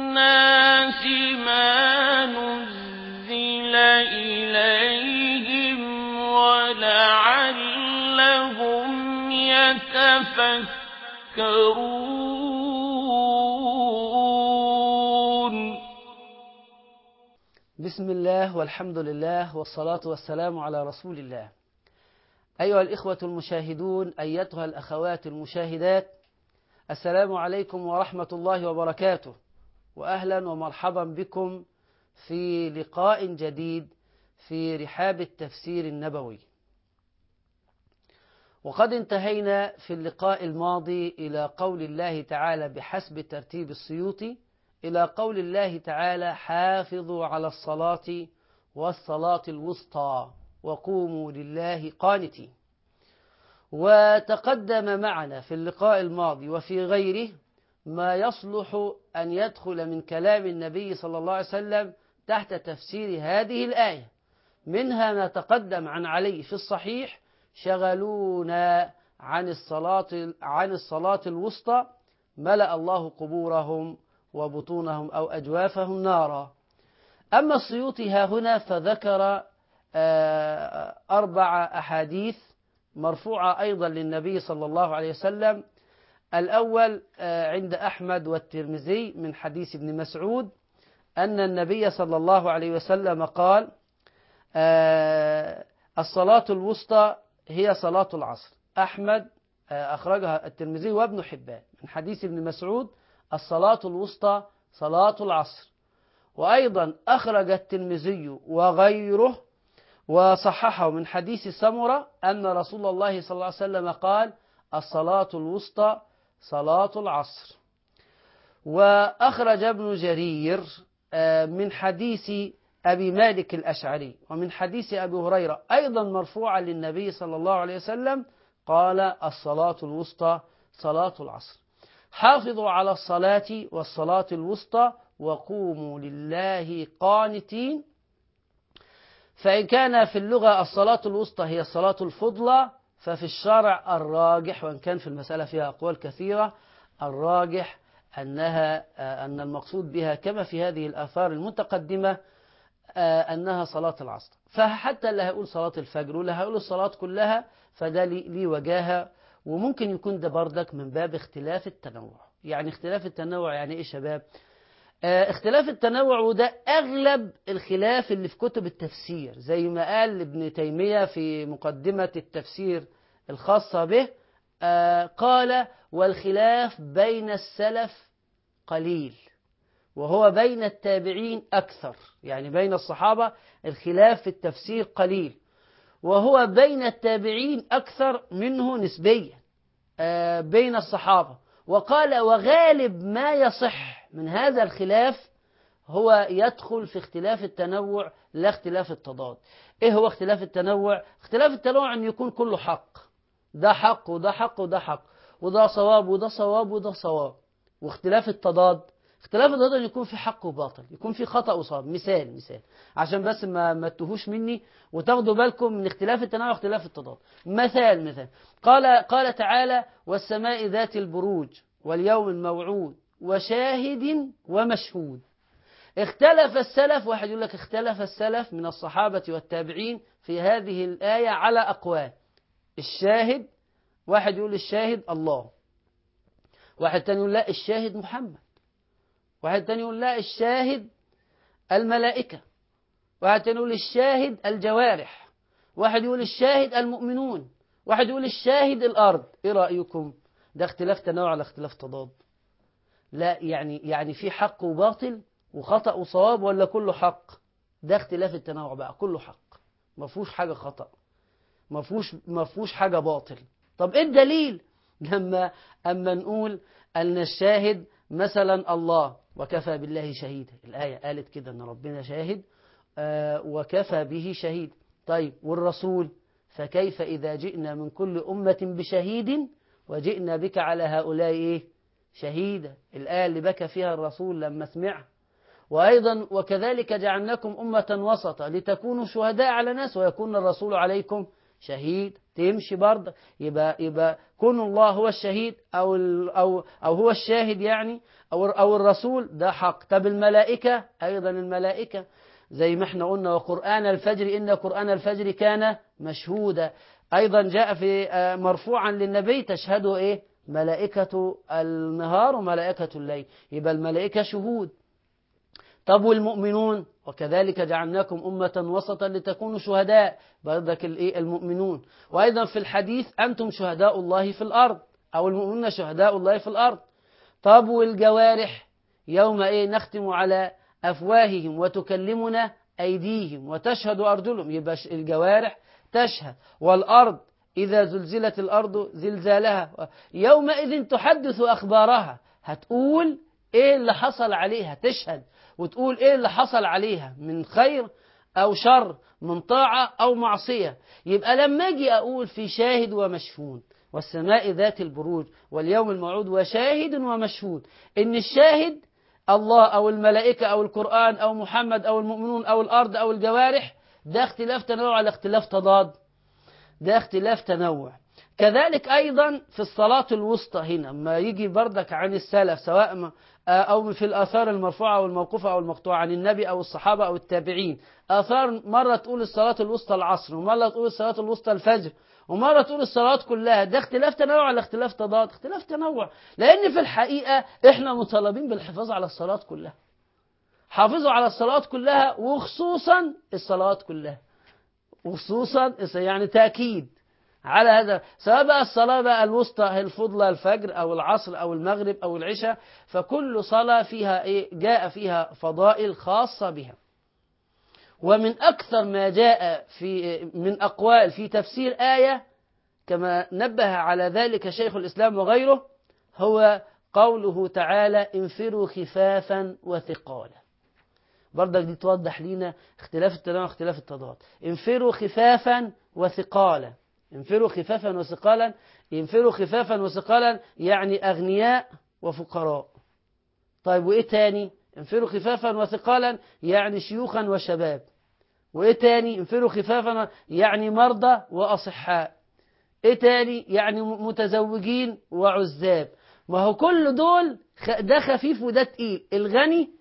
للناس ما نزل إليهم ولعلهم يتفكرون بسم الله والحمد لله والصلاة والسلام على رسول الله أيها الإخوة المشاهدون أيتها الأخوات المشاهدات السلام عليكم ورحمة الله وبركاته وأهلا ومرحبا بكم في لقاء جديد في رحاب التفسير النبوي وقد انتهينا في اللقاء الماضي إلى قول الله تعالى بحسب ترتيب السيوطي إلى قول الله تعالى حافظوا على الصلاة والصلاة الوسطى وقوموا لله قانتين وتقدم معنا في اللقاء الماضي وفي غيره ما يصلح أن يدخل من كلام النبي صلى الله عليه وسلم تحت تفسير هذه الآية منها ما تقدم عن علي في الصحيح شغلونا عن الصلاة عن الصلاة الوسطى ملأ الله قبورهم وبطونهم أو أجوافهم نارا أما السيوطي ها هنا فذكر أربع أحاديث مرفوعة أيضا للنبي صلى الله عليه وسلم الأول عند أحمد والترمذي من حديث ابن مسعود أن النبي صلى الله عليه وسلم قال الصلاة الوسطى هي صلاة العصر أحمد أخرجها الترمذي وابن حبان من حديث ابن مسعود الصلاة الوسطى صلاة العصر وأيضا أخرج الترمذي وغيره وصححه من حديث سمرة أن رسول الله صلى الله عليه وسلم قال الصلاة الوسطى صلاة العصر وأخرج ابن جرير من حديث أبي مالك الأشعري ومن حديث أبي هريرة أيضا مرفوعا للنبي صلى الله عليه وسلم قال الصلاة الوسطى صلاة العصر حافظوا على الصلاة والصلاة الوسطى وقوموا لله قانتين فإن كان في اللغة الصلاة الوسطى هي الصلاة الفضلى ففي الشرع الراجح وإن كان في المسألة فيها أقوال كثيرة الراجح أنها أن المقصود بها كما في هذه الآثار المتقدمة أنها صلاة العصر فحتى اللي هيقول صلاة الفجر واللي هيقول الصلاة كلها فده لي وجاهة وممكن يكون ده بردك من باب اختلاف التنوع يعني اختلاف التنوع يعني ايه شباب اه اختلاف التنوع وده اغلب الخلاف اللي في كتب التفسير زي ما قال ابن تيمية في مقدمة التفسير الخاصة به اه قال والخلاف بين السلف قليل وهو بين التابعين أكثر يعني بين الصحابة الخلاف في التفسير قليل وهو بين التابعين أكثر منه نسبيا بين الصحابة وقال وغالب ما يصح من هذا الخلاف هو يدخل في اختلاف التنوع لا اختلاف التضاد ايه هو اختلاف التنوع اختلاف التنوع ان يكون كله حق ده حق وده حق وده حق وده صواب وده صواب وده صواب واختلاف التضاد اختلاف التضاد ان يكون في حق وباطل يكون في خطأ وصواب مثال مثال عشان بس ما ما تتوهوش مني وتاخدوا بالكم من اختلاف التنوع واختلاف التضاد مثال مثال قال قال تعالى والسماء ذات البروج واليوم الموعود وشاهد ومشهود اختلف السلف واحد يقول لك اختلف السلف من الصحابة والتابعين في هذه الآية على أقوال الشاهد واحد يقول الشاهد الله واحد تاني يقول لا الشاهد محمد واحد تاني يقول لا الشاهد الملائكة واحد تاني يقول الشاهد الجوارح واحد يقول الشاهد المؤمنون واحد يقول الشاهد الأرض إيه رأيكم ده اختلاف تنوع على اختلاف تضاد لا يعني يعني في حق وباطل وخطأ وصواب ولا كله حق ده اختلاف التنوع بقى كله حق ما فيهوش حاجة خطأ ما فيهوش ما فيهوش حاجة باطل طب ايه الدليل لما اما نقول ان الشاهد مثلا الله وكفى بالله شهيدا الآية قالت كده ان ربنا شاهد آه وكفى به شهيد طيب والرسول فكيف إذا جئنا من كل أمة بشهيد وجئنا بك على هؤلاء إيه شهيدا الآية اللي بكى فيها الرسول لما سمع وأيضا وكذلك جعلناكم أمة وسطا لتكونوا شهداء على الناس ويكون الرسول عليكم شهيد تمشي برضه يبقى يبقى كون الله هو الشهيد او ال او او هو الشاهد يعني او او الرسول ده حق طب الملائكه ايضا الملائكه زي ما احنا قلنا وقران الفجر ان قران الفجر كان مشهودا ايضا جاء في آه، مرفوعا للنبي تشهده ايه ملائكه النهار وملائكه الليل يبقى الملائكه شهود طب والمؤمنون وكذلك جعلناكم أمة وسطا لتكونوا شهداء برضك الإيه المؤمنون وأيضا في الحديث أنتم شهداء الله في الأرض أو المؤمنون شهداء الله في الأرض طب والجوارح يوم إيه نختم على أفواههم وتكلمنا أيديهم وتشهد أرجلهم يبقى ش- الجوارح تشهد والأرض إذا زلزلت الأرض زلزالها يومئذ تحدث أخبارها هتقول إيه اللي حصل عليها تشهد وتقول إيه اللي حصل عليها من خير أو شر من طاعة أو معصية يبقى لما أجي أقول في شاهد ومشهود والسماء ذات البروج واليوم الموعود وشاهد ومشهود إن الشاهد الله أو الملائكة أو القرآن أو محمد أو المؤمنون أو الأرض أو الجوارح ده اختلاف تنوع على اختلاف تضاد ده اختلاف تنوع كذلك أيضا في الصلاة الوسطى هنا ما يجي بردك عن السلف سواء ما أو في الآثار المرفوعة أو الموقوفة أو المقطوعة عن النبي أو الصحابة أو التابعين آثار مرة تقول الصلاة الوسطى العصر ومرة تقول الصلاة الوسطى الفجر ومرة تقول الصلوات كلها ده اختلاف تنوع ولا اختلاف تضاد اختلاف تنوع لأن في الحقيقة احنا مطالبين بالحفاظ على الصلاة كلها حافظوا على الصلوات كلها وخصوصا الصلوات كلها وخصوصا يعني تأكيد على هذا سواء بقى الصلاة بقى الوسطى الفضلى الفجر أو العصر أو المغرب أو العشاء فكل صلاة فيها إيه جاء فيها فضائل خاصة بها ومن أكثر ما جاء في من أقوال في تفسير آية كما نبه على ذلك شيخ الإسلام وغيره هو قوله تعالى انفروا خفافا وثقالا برضك دي توضح لنا اختلاف التنوع واختلاف التضاد انفروا خفافا وثقالا انفروا خفافا وثقالا ينفروا خفافا وثقالا يعني أغنياء وفقراء طيب وإيه تاني انفروا خفافا وثقالا يعني شيوخا وشباب وإيه تاني انفروا خفافا يعني مرضى وأصحاء إيه تاني يعني متزوجين وعزاب ما هو كل دول ده خفيف وده تقيل الغني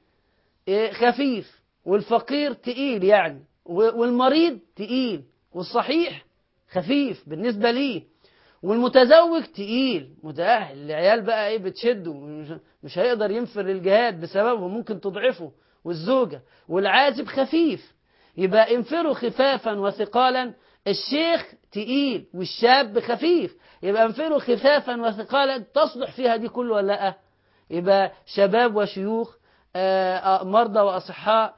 خفيف والفقير تقيل يعني والمريض تقيل والصحيح خفيف بالنسبة ليه والمتزوج تقيل متأهل العيال بقى ايه بتشده مش هيقدر ينفر الجهاد بسببه ممكن تضعفه والزوجة والعازب خفيف يبقى انفروا خفافا وثقالا الشيخ تقيل والشاب خفيف يبقى انفروا خفافا وثقالا تصلح فيها دي كله ولا لا يبقى شباب وشيوخ مرضى وأصحاء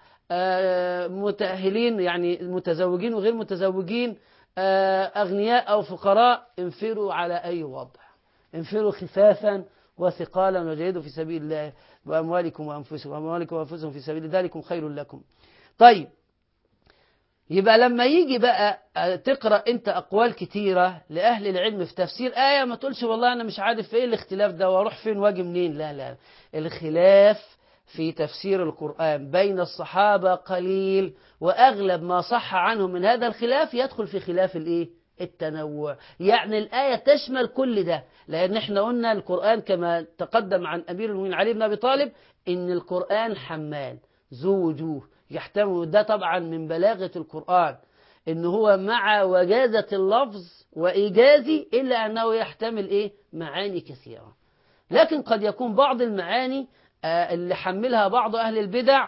متأهلين يعني متزوجين وغير متزوجين أغنياء أو فقراء انفروا على أي وضع انفروا خفافا وثقالا وجاهدوا في سبيل الله بأموالكم وأنفسكم وأموالكم وأنفسكم في سبيل ذلكم خير لكم طيب يبقى لما يجي بقى تقرأ أنت أقوال كتيرة لأهل العلم في تفسير آية ما تقولش والله أنا مش عارف إيه الاختلاف ده وأروح فين واجي منين لا لا الخلاف في تفسير القرآن بين الصحابة قليل وأغلب ما صح عنهم من هذا الخلاف يدخل في خلاف الإيه؟ التنوع يعني الآية تشمل كل ده لأن احنا قلنا القرآن كما تقدم عن أمير المؤمنين علي بن أبي طالب إن القرآن حمال ذو وجوه يحتمل ده طبعا من بلاغة القرآن إن هو مع وجازة اللفظ وإيجازي إلا أنه يحتمل إيه معاني كثيرة لكن قد يكون بعض المعاني اللي حملها بعض أهل البدع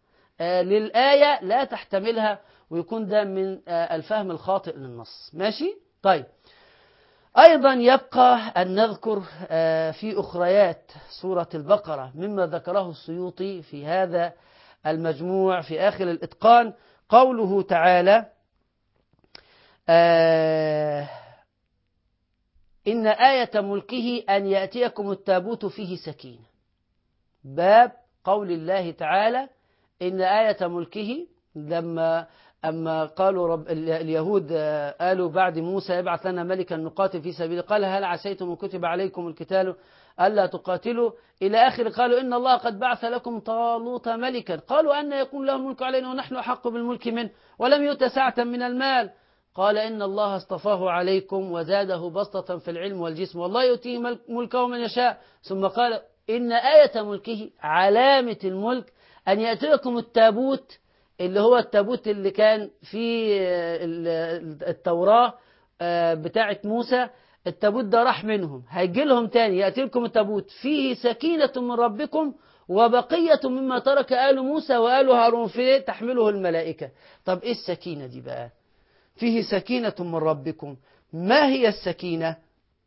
للآية لا تحتملها ويكون ده من الفهم الخاطئ للنص ماشي طيب أيضا يبقى أن نذكر في أخريات سورة البقرة مما ذكره السيوطي في هذا المجموع في آخر الإتقان قوله تعالى إن آية ملكه أن يأتيكم التابوت فيه سكينة باب قول الله تعالى إن آية ملكه لما أما قالوا رب اليهود قالوا بعد موسى يبعث لنا ملكا نقاتل في سبيله قال هل عسيتم إن كتب عليكم القتال ألا تقاتلوا إلى آخر قالوا إن الله قد بعث لكم طالوت ملكا قالوا أن يكون له الملك علينا ونحن أحق بالملك منه ولم يؤت سعة من المال قال إن الله اصطفاه عليكم وزاده بسطة في العلم والجسم والله يؤتيه ملك- ملكه من يشاء ثم قال إن آية ملكه علامة الملك أن يأتيكم التابوت اللي هو التابوت اللي كان في ال- التوراة آه، بتاعة موسى التابوت ده راح منهم هيجي لهم تاني يأتي لكم التابوت فيه سكينة من ربكم وبقية مما ترك آل موسى وآل هارون فيه تحمله الملائكة طب إيه السكينة دي بقى فيه سكينة من ربكم ما هي السكينة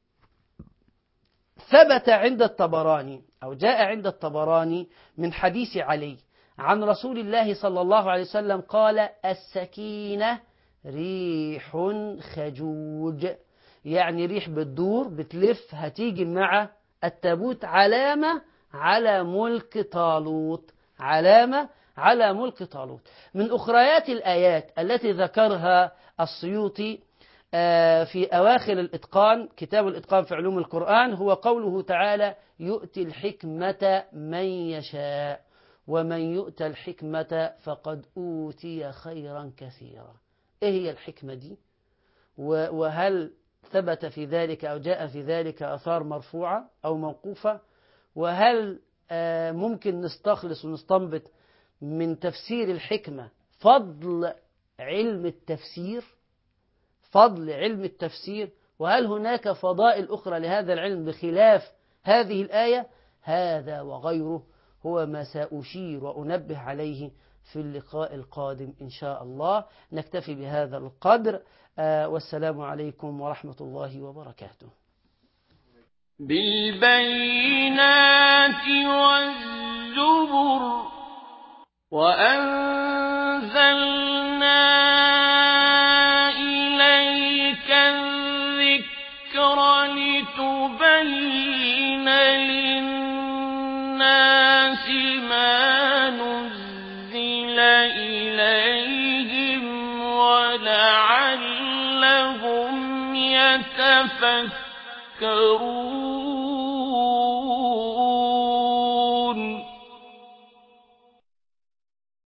ثبت عند الطبراني أو جاء عند الطبراني من حديث علي عن رسول الله صلى الله عليه وسلم قال السكينة ريح خجوج يعني ريح بتدور بتلف هتيجي مع التابوت علامة على ملك طالوت علامة على ملك طالوت من أخريات الآيات التي ذكرها السيوطي آه، في أواخر الإتقان كتاب الإتقان في علوم القرآن هو قوله تعالى يؤتي الحكمة من يشاء ومن يؤتى الحكمة فقد أوتي خيرا كثيرا إيه هي الحكمة دي و- وهل ثبت في ذلك أو جاء في ذلك أثار مرفوعة أو موقوفة وهل آه، ممكن نستخلص ونستنبط من تفسير الحكمة فضل علم التفسير فضل علم التفسير وهل هناك فضائل أخرى لهذا العلم بخلاف هذه الآية هذا وغيره هو ما سأشير وأنبه عليه في اللقاء القادم إن شاء الله نكتفي بهذا القدر آه، والسلام عليكم ورحمة الله وبركاته بالبينات والزبر وأنزلنا إليك الذكر لتبين للناس ما نزل إليهم ولعلهم يتفكرون